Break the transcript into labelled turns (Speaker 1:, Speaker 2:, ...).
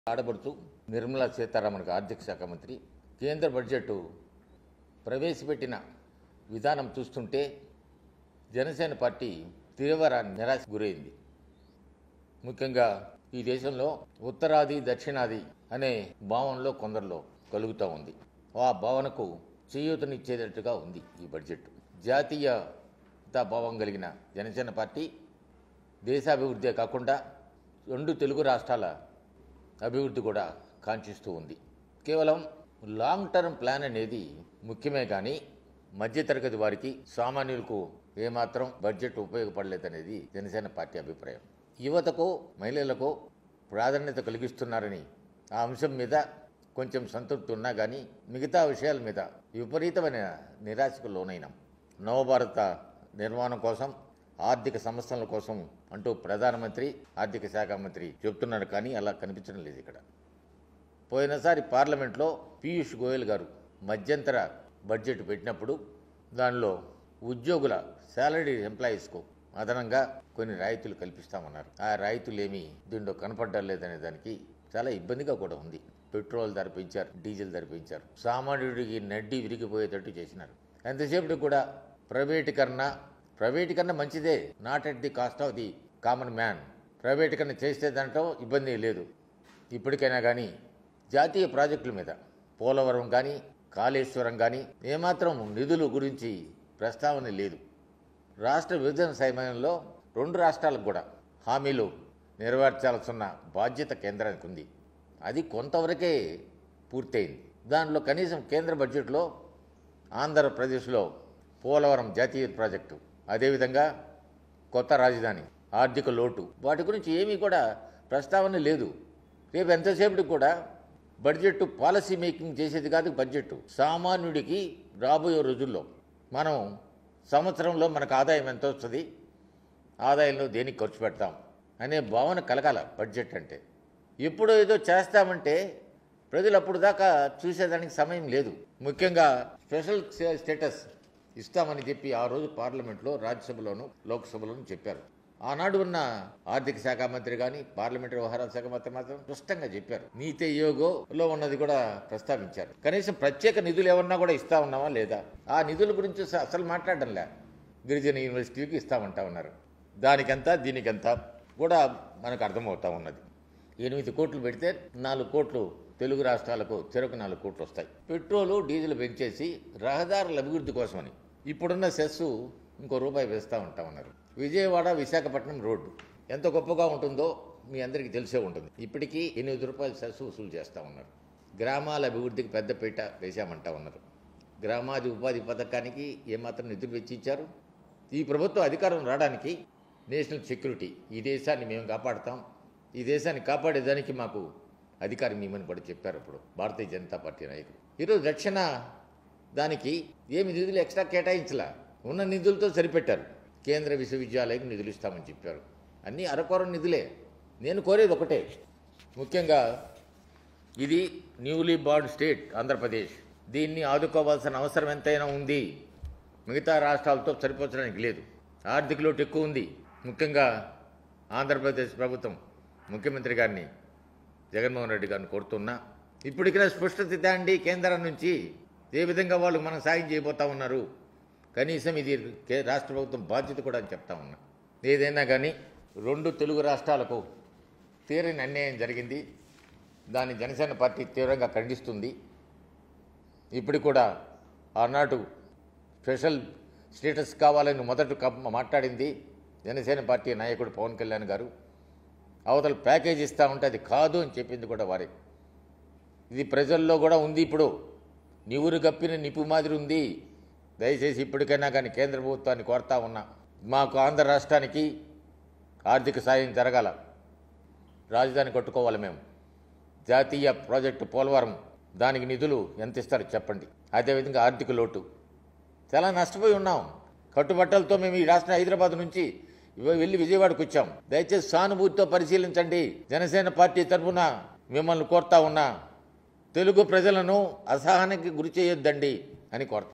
Speaker 1: ఆడబడుతూ నిర్మలా సీతారామన్కి ఆర్థిక శాఖ మంత్రి కేంద్ర బడ్జెట్ ప్రవేశపెట్టిన విధానం చూస్తుంటే జనసేన పార్టీ తీవ్ర నిరాశ గురైంది ముఖ్యంగా ఈ దేశంలో ఉత్తరాది దక్షిణాది అనే భావనలో కొందరిలో కలుగుతూ ఉంది ఆ భావనకు చేయూతనిచ్చేటట్టుగా ఉంది ఈ బడ్జెట్ జాతీయతా భావం కలిగిన జనసేన పార్టీ దేశాభివృద్ధే కాకుండా రెండు తెలుగు రాష్ట్రాల అభివృద్ధి కూడా కాంక్షిస్తూ ఉంది కేవలం లాంగ్ టర్మ్ ప్లాన్ అనేది ముఖ్యమే కానీ మధ్యతరగతి వారికి సామాన్యులకు ఏమాత్రం బడ్జెట్ ఉపయోగపడలేదనేది జనసేన పార్టీ అభిప్రాయం యువతకు మహిళలకు ప్రాధాన్యత కలిగిస్తున్నారని ఆ అంశం మీద కొంచెం సంతృప్తి ఉన్నా కానీ మిగతా విషయాల మీద విపరీతమైన నిరాశకు లోనైనాం నవభారత నిర్మాణం కోసం ఆర్థిక సంస్థల కోసం అంటూ ప్రధానమంత్రి ఆర్థిక శాఖ మంత్రి చెప్తున్నారు కానీ అలా కనిపించడం లేదు ఇక్కడ పోయినసారి పార్లమెంట్లో పీయూష్ గోయల్ గారు మధ్యంతర బడ్జెట్ పెట్టినప్పుడు దానిలో ఉద్యోగుల శాలరీ ఎంప్లాయీస్కు అదనంగా కొన్ని రాయితీలు కల్పిస్తామన్నారు ఆ రాయితీలు ఏమీ దీంట్లో కనపడడం లేదనే దానికి చాలా ఇబ్బందిగా కూడా ఉంది పెట్రోల్ ధర పెంచారు డీజిల్ ధర పెంచారు సామాన్యుడికి నడ్డి విరిగిపోయేటట్టు చేసినారు ఎంతసేపటికి కూడా ప్రైవేటీకరణ ప్రైవేటీకరణ మంచిదే not at the cost of the common man ప్రైవేటీకరణ చేస్తే దాంట్లో ఇబ్బంది లేదు ఇప్పటికైనా కానీ జాతీయ ప్రాజెక్టుల మీద పోలవరం కానీ కాళేశ్వరం కానీ ఏమాత్రం నిధుల గురించి ప్రస్తావన లేదు రాష్ట్ర విభజన సమయంలో రెండు రాష్ట్రాలకు కూడా హామీలు నెరవేర్చాల్సిన బాధ్యత కేంద్రానికి ఉంది అది కొంతవరకే పూర్తయింది దానిలో కనీసం కేంద్ర బడ్జెట్లో ఆంధ్రప్రదేశ్లో పోలవరం జాతీయ ప్రాజెక్టు అదేవిధంగా కొత్త రాజధాని ఆర్థిక లోటు వాటి గురించి ఏమీ కూడా ప్రస్తావన లేదు రేపు ఎంతసేపటికి కూడా బడ్జెట్ పాలసీ మేకింగ్ చేసేది కాదు బడ్జెట్ సామాన్యుడికి రాబోయే రోజుల్లో మనం సంవత్సరంలో మనకు ఆదాయం ఎంత వస్తుంది ఆదాయంలో దేనికి ఖర్చు పెడతాం అనే భావన కలగాల బడ్జెట్ అంటే ఎప్పుడో ఏదో చేస్తామంటే ప్రజలు అప్పుడు దాకా చూసేదానికి సమయం లేదు ముఖ్యంగా స్పెషల్ స్టేటస్ ఇస్తామని చెప్పి ఆ రోజు పార్లమెంట్లో రాజ్యసభలోను లోక్సభలోను చెప్పారు ఆనాడు ఉన్న ఆర్థిక శాఖ మంత్రి కానీ పార్లమెంటరీ వ్యవహారాల శాఖ మంత్రి మాత్రం స్పష్టంగా చెప్పారు నీతి యోగోలో ఉన్నది కూడా ప్రస్తావించారు కనీసం ప్రత్యేక నిధులు ఏమన్నా కూడా ఇస్తా ఉన్నావా లేదా ఆ నిధుల గురించి అస- అసలు మాట్లాడడంలే గిరిజన యూనివర్సిటీకి ఇస్తామంటా ఉన్నారు దానికెంత దీనికెంత కూడా మనకు అర్థమవుతా ఉన్నది ఎనిమిది కోట్లు పెడితే నాలుగు కోట్లు తెలుగు రాష్ట్రాలకు చెరకు నాలుగు కోట్లు వస్తాయి పెట్రోలు డీజిల్ పెంచేసి రహదారుల అభివృద్ధి కోసమని ఇప్పుడున్న సెస్ ఇంకో రూపాయి వేస్తూ ఉంటా ఉన్నారు విజయవాడ విశాఖపట్నం రోడ్డు ఎంత గొప్పగా ఉంటుందో మీ అందరికీ తెలిసే ఉంటుంది ఇప్పటికీ ఎనిమిది రూపాయల సెస్ వసూలు చేస్తూ ఉన్నారు గ్రామాల అభివృద్ధికి పెద్దపీట వేశామంటా ఉన్నారు గ్రామాది ఉపాధి పథకానికి ఏమాత్రం నిధులు వెచ్చించారు ఈ ప్రభుత్వం అధికారం రావడానికి నేషనల్ సెక్యూరిటీ ఈ దేశాన్ని మేము కాపాడుతాం ఈ దేశాన్ని కాపాడేదానికి మాకు అధికారం ఇవ్వమని కూడా చెప్పారు అప్పుడు భారతీయ జనతా పార్టీ నాయకులు ఈరోజు రక్షణ దానికి ఏమి నిధులు ఎక్స్ట్రా కేటాయించలా ఉన్న నిధులతో సరిపెట్టారు కేంద్ర విశ్వవిద్యాలయం నిధులు ఇస్తామని చెప్పారు అన్నీ అరకొర నిధులే నేను కోరేది ఒకటే ముఖ్యంగా ఇది న్యూలీ బార్న్ స్టేట్ ఆంధ్రప్రదేశ్ దీన్ని ఆదుకోవాల్సిన అవసరం ఎంతైనా ఉంది మిగతా రాష్ట్రాలతో సరిపోర్చడానికి లేదు ఆర్థిక లోటు ఎక్కువ ఉంది ముఖ్యంగా ఆంధ్రప్రదేశ్ ప్రభుత్వం ముఖ్యమంత్రి గారిని జగన్మోహన్ రెడ్డి గారిని కోరుతున్నా ఇప్పటికైనా స్పష్టత తేండి కేంద్రం నుంచి ఏ విధంగా వాళ్ళు మనం సాయం చేయబోతా ఉన్నారు కనీసం ఇది కే- రాష్ట్ర ప్రభుత్వం బాధ్యత కూడా అని చెప్తా ఉన్నా ఏదైనా కానీ రెండు తెలుగు రాష్ట్రాలకు తీరని అన్యాయం జరిగింది దాన్ని జనసేన పార్టీ తీవ్రంగా ఖండిస్తుంది ఇప్పుడు కూడా ఆనాడు స్పెషల్ స్టేటస్ కావాలని మొదట కప్- మాట్లాడింది జనసేన పార్టీ నాయకుడు పవన్ కళ్యాణ్ గారు అవతల ప్యాకేజ్ ఇస్తా ఉంటే అది కాదు అని చెప్పింది కూడా వారే ఇది ప్రజల్లో కూడా ఉంది ఇప్పుడు నివురు గప్పిన నిపు మాదిరి ఉంది దయచేసి ఇప్పటికైనా కానీ కేంద్ర ప్రభుత్వాన్ని కోరుతా ఉన్నా మాకు ఆంధ్ర రాష్ట్రానికి ఆర్థిక సాయం జరగాల రాజధాని కట్టుకోవాలి మేము జాతీయ ప్రాజెక్టు పోలవరం దానికి నిధులు ఎంత ఇస్తారో చెప్పండి అదేవిధంగా ఆర్థిక లోటు చాలా నష్టపోయి ఉన్నాం కట్టుబట్టలతో మేము ఈ రాష్ట్రం హైదరాబాద్ నుంచి ఇవ- వెళ్ళి విజయవాడకు వచ్చాం దయచేసి సానుభూతితో పరిశీలించండి జనసేన పార్టీ తరఫున మిమ్మల్ని కోరుతా ఉన్నా తెలుగు ప్రజలను అసహనానికి గురి చేయొద్దండి అని కోరుతా